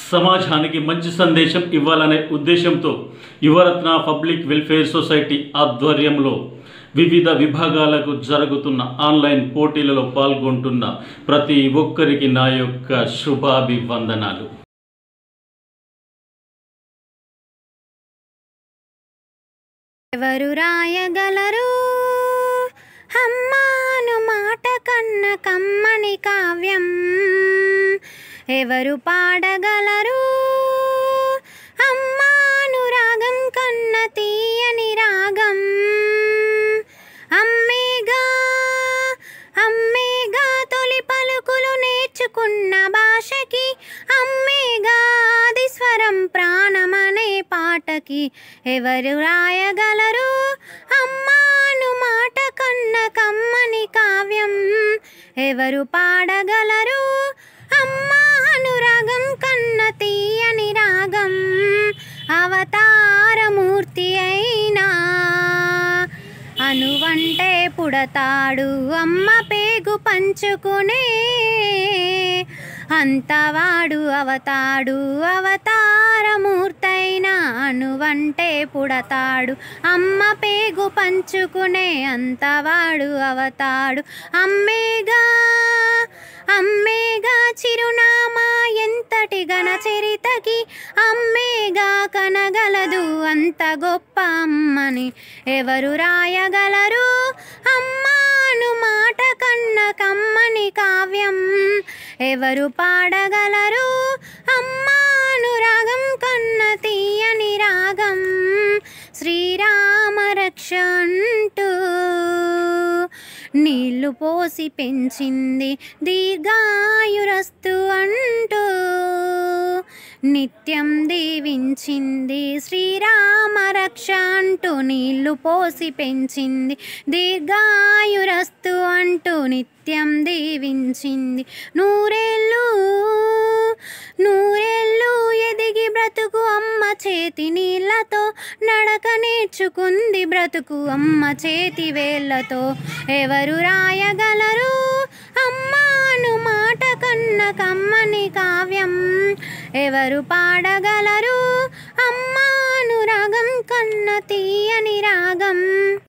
సమాజానికి మంచి సందేశం ఇవ్వాలనే ఉద్దేశంతో యువరత్న పబ్లిక్ వెల్ఫేర్ సొసైటీ ఆధ్వర్యంలో వివిధ విభాగాలకు జరుగుతున్న ఆన్లైన్ పోటీలలో పాల్గొంటున్న ప్రతి ఒక్కరికి నా యొక్క శుభాభివందనాలు ఎవరు రాయగలరు అమ్మాను మాట కన్న కమ్మని కావ్యం ఎవరు పాడగలరు అమ్మాను రాగం కన్న తీయని రాగం అమ్మేగా అమ్మేగా తొలి పలుకులు నేర్చుకున్న భాషకి అమ్మేగా ఆది స్వరం ప్రాణమనే పాటకి ఎవరు రాయగలరు అమ్మాను మాట కన్న కమ్మని కావ్యం ఎవరు పాడగలరు అమ్మా అనురాగం కన్న తీయని రాగం అవతారమూర్తి అయినా అనువంటే పుడతాడు అమ్మ పేగు పంచుకునే అంతవాడు అవతాడు అవతారమూర్తైన అనువంటే పుడతాడు అమ్మ పేగు పంచుకునే అంతవాడు అవతాడు అమ్మేగా అమ్మేగా చిరునామా ఎంతటి ఘన చరితకి అమ్మేగా కనగలదు అంత గొప్ప అమ్మని ఎవరు రాయగలరు అమ్మాను మాట కన్న కమ్మని కావ్యం ఎవరు పాడగలరు అమ్మాను రాగం కన్న తీయని రాగం శ్రీరామ రక్ష అంటూ నీళ్లు పోసి పెంచింది దీర్ఘాయురస్తు అంటూ నిత్యం దీవించింది శ్రీరామ రక్ష అంటూ నీళ్లు పోసి పెంచింది దీర్ఘాయురస్తు అంటూ నిత్యం దీవించింది నూరేళ్ళు నూరేళ్ళు ఎదిగి బ్రతుకు అమ్మ చేతి నీళ్ళతో నడక నేర్చుకుంది బ్రతుకు అమ్మ చేతి వేళ్ళతో ఎవరు రాయగలరు అమ్మాను మాట కన్న కమ్మని కావ్యం ఎవరు పాడగలరు అమ్మాను రాగం కన్న తీయని రాగం